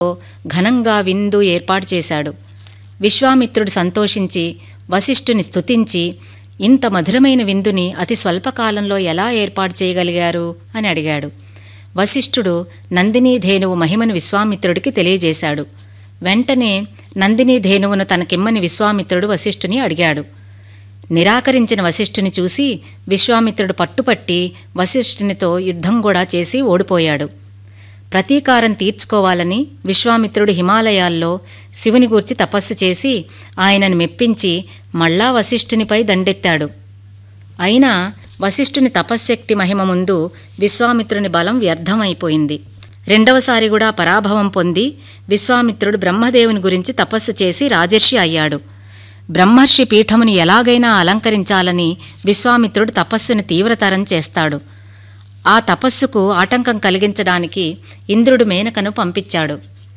ఘనంగా విందు ఏర్పాటు చేశాడు విశ్వామిత్రుడు సంతోషించి వశిష్ఠుని స్తుతించి ఇంత మధురమైన విందుని అతి స్వల్పకాలంలో ఎలా ఏర్పాటు చేయగలిగారు అని అడిగాడు వశిష్ఠుడు నందినీ ధేనువు మహిమను విశ్వామిత్రుడికి తెలియజేశాడు వెంటనే నందినీ ధేనువును తనకిమ్మని విశ్వామిత్రుడు వశిష్ఠుని అడిగాడు నిరాకరించిన వశిష్ఠుని చూసి విశ్వామిత్రుడు పట్టుపట్టి వశిష్ఠునితో యుద్ధం కూడా చేసి ఓడిపోయాడు ప్రతీకారం తీర్చుకోవాలని విశ్వామిత్రుడు హిమాలయాల్లో శివుని గూర్చి తపస్సు చేసి ఆయనను మెప్పించి మళ్ళా వశిష్ఠునిపై దండెత్తాడు అయినా వశిష్ఠుని తపశ్శక్తి మహిమ ముందు విశ్వామిత్రుని బలం వ్యర్థమైపోయింది రెండవసారి కూడా పరాభవం పొంది విశ్వామిత్రుడు బ్రహ్మదేవుని గురించి తపస్సు చేసి రాజర్షి అయ్యాడు బ్రహ్మర్షి పీఠమును ఎలాగైనా అలంకరించాలని విశ్వామిత్రుడు తపస్సును తీవ్రతరం చేస్తాడు ఆ తపస్సుకు ఆటంకం కలిగించడానికి ఇంద్రుడు మేనకను పంపించాడు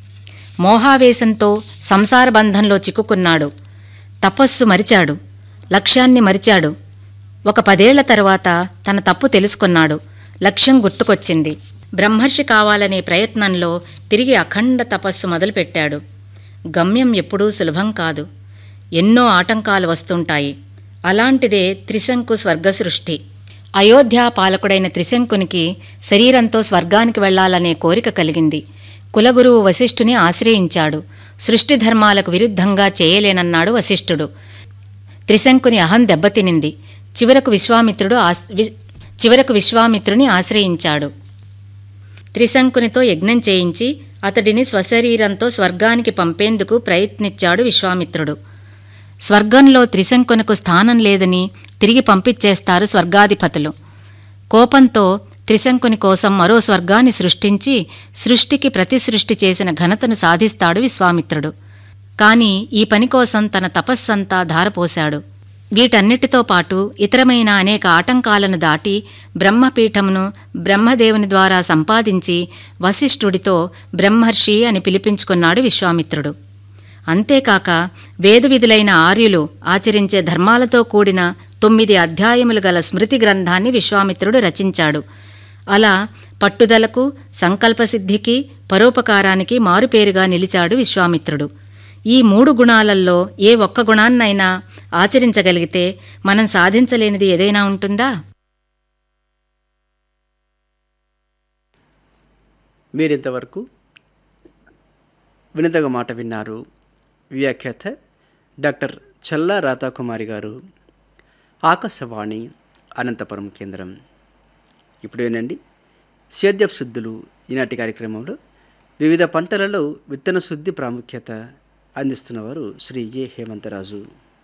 మోహావేశంతో సంసార బంధంలో చిక్కుకున్నాడు తపస్సు మరిచాడు లక్ష్యాన్ని మరిచాడు ఒక పదేళ్ల తర్వాత తన తప్పు తెలుసుకున్నాడు లక్ష్యం గుర్తుకొచ్చింది బ్రహ్మర్షి కావాలనే ప్రయత్నంలో తిరిగి అఖండ తపస్సు మొదలుపెట్టాడు గమ్యం ఎప్పుడూ సులభం కాదు ఎన్నో ఆటంకాలు వస్తుంటాయి అలాంటిదే త్రిశంకు స్వర్గ సృష్టి అయోధ్య పాలకుడైన త్రిశంకునికి శరీరంతో స్వర్గానికి వెళ్లాలనే కోరిక కలిగింది కులగురువు వశిష్ఠుని ఆశ్రయించాడు సృష్టి ధర్మాలకు విరుద్ధంగా చేయలేనన్నాడు వశిష్ఠుడు త్రిశంకుని అహం దెబ్బతినింది చివరకు విశ్వామిత్రుడు ఆస్- వి- చివరకు విశ్వామిత్రుని ఆశ్రయించాడు త్రిశంకునితో యజ్ఞం చేయించి అతడిని స్వశరీరంతో స్వర్గానికి పంపేందుకు ప్రయత్నించాడు విశ్వామిత్రుడు స్వర్గంలో త్రిశంకునకు స్థానం లేదని తిరిగి పంపించేస్తారు స్వర్గాధిపతులు కోపంతో త్రిశంకుని కోసం మరో స్వర్గాన్ని సృష్టించి సృష్టికి ప్రతి సృష్టి చేసిన ఘనతను సాధిస్తాడు విశ్వామిత్రుడు కాని ఈ పని కోసం తన తపస్సంతా ధారపోశాడు వీటన్నిటితో పాటు ఇతరమైన అనేక ఆటంకాలను దాటి బ్రహ్మపీఠమును బ్రహ్మదేవుని ద్వారా సంపాదించి వశిష్ఠుడితో బ్రహ్మర్షి అని పిలిపించుకున్నాడు విశ్వామిత్రుడు అంతేకాక వేదవిధులైన ఆర్యులు ఆచరించే ధర్మాలతో కూడిన తొమ్మిది అధ్యాయములు గల స్మృతి గ్రంథాన్ని విశ్వామిత్రుడు రచించాడు అలా పట్టుదలకు సంకల్పసిద్ధికి పరోపకారానికి మారుపేరుగా నిలిచాడు విశ్వామిత్రుడు ఈ మూడు గుణాలలో ఏ ఒక్క గుణాన్నైనా ఆచరించగలిగితే మనం సాధించలేనిది ఏదైనా ఉంటుందా మీరింతవరకు వినదగ మాట విన్నారు వ్యాఖ్యాత డాక్టర్ చల్లా రాధాకుమారి గారు ఆకాశవాణి అనంతపురం కేంద్రం ఇప్పుడు ఏనండి సేద్యపు శుద్ధులు ఈనాటి కార్యక్రమంలో వివిధ పంటలలో విత్తన శుద్ధి ప్రాముఖ్యత అందిస్తున్నవారు శ్రీ ఏ హేమంతరాజు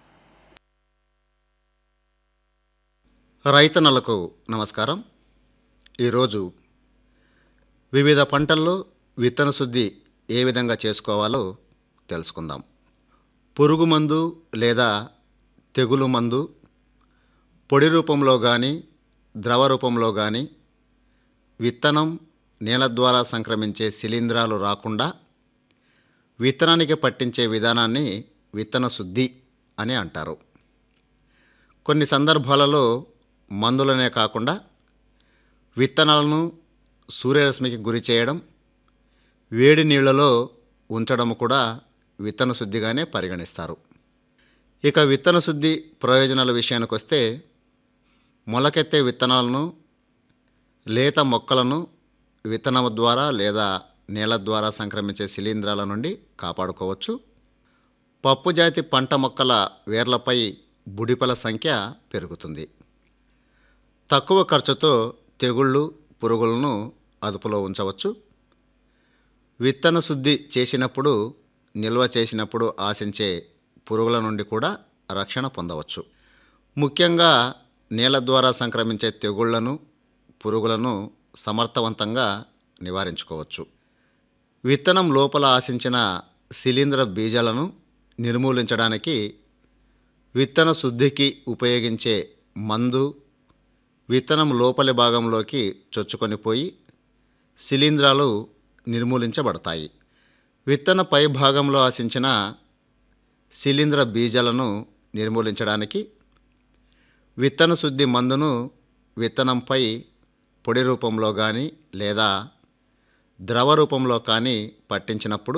రైతన్నలకు నమస్కారం ఈరోజు వివిధ పంటల్లో విత్తన శుద్ధి ఏ విధంగా చేసుకోవాలో తెలుసుకుందాం పురుగు మందు లేదా తెగులు మందు పొడి రూపంలో కానీ ద్రవ రూపంలో కానీ విత్తనం నేల ద్వారా సంక్రమించే శిలీంధ్రాలు రాకుండా విత్తనానికి పట్టించే విధానాన్ని విత్తన శుద్ధి అని అంటారు కొన్ని సందర్భాలలో మందులనే కాకుండా విత్తనాలను సూర్యరశ్మికి గురి చేయడం వేడి నీళ్లలో ఉంచడం కూడా విత్తన శుద్ధిగానే పరిగణిస్తారు ఇక విత్తన శుద్ధి ప్రయోజనాల విషయానికి వస్తే మొలకెత్తే విత్తనాలను లేత మొక్కలను విత్తనం ద్వారా లేదా నేల ద్వారా సంక్రమించే శిలీంధ్రాల నుండి కాపాడుకోవచ్చు పప్పు జాతి పంట మొక్కల వేర్లపై బుడిపల సంఖ్య పెరుగుతుంది తక్కువ ఖర్చుతో తెగుళ్ళు పురుగులను అదుపులో ఉంచవచ్చు విత్తన శుద్ధి చేసినప్పుడు నిల్వ చేసినప్పుడు ఆశించే పురుగుల నుండి కూడా రక్షణ పొందవచ్చు ముఖ్యంగా నేల ద్వారా సంక్రమించే తెగుళ్లను పురుగులను సమర్థవంతంగా నివారించుకోవచ్చు విత్తనం లోపల ఆశించిన శిలీంధ్ర బీజాలను నిర్మూలించడానికి విత్తన శుద్ధికి ఉపయోగించే మందు విత్తనం లోపలి భాగంలోకి చొచ్చుకొని పోయి శిలీంధ్రాలు నిర్మూలించబడతాయి విత్తన పై భాగంలో ఆశించిన శిలీంధ్ర బీజాలను నిర్మూలించడానికి విత్తన శుద్ధి మందును విత్తనంపై పొడి రూపంలో కానీ లేదా ద్రవ రూపంలో కానీ పట్టించినప్పుడు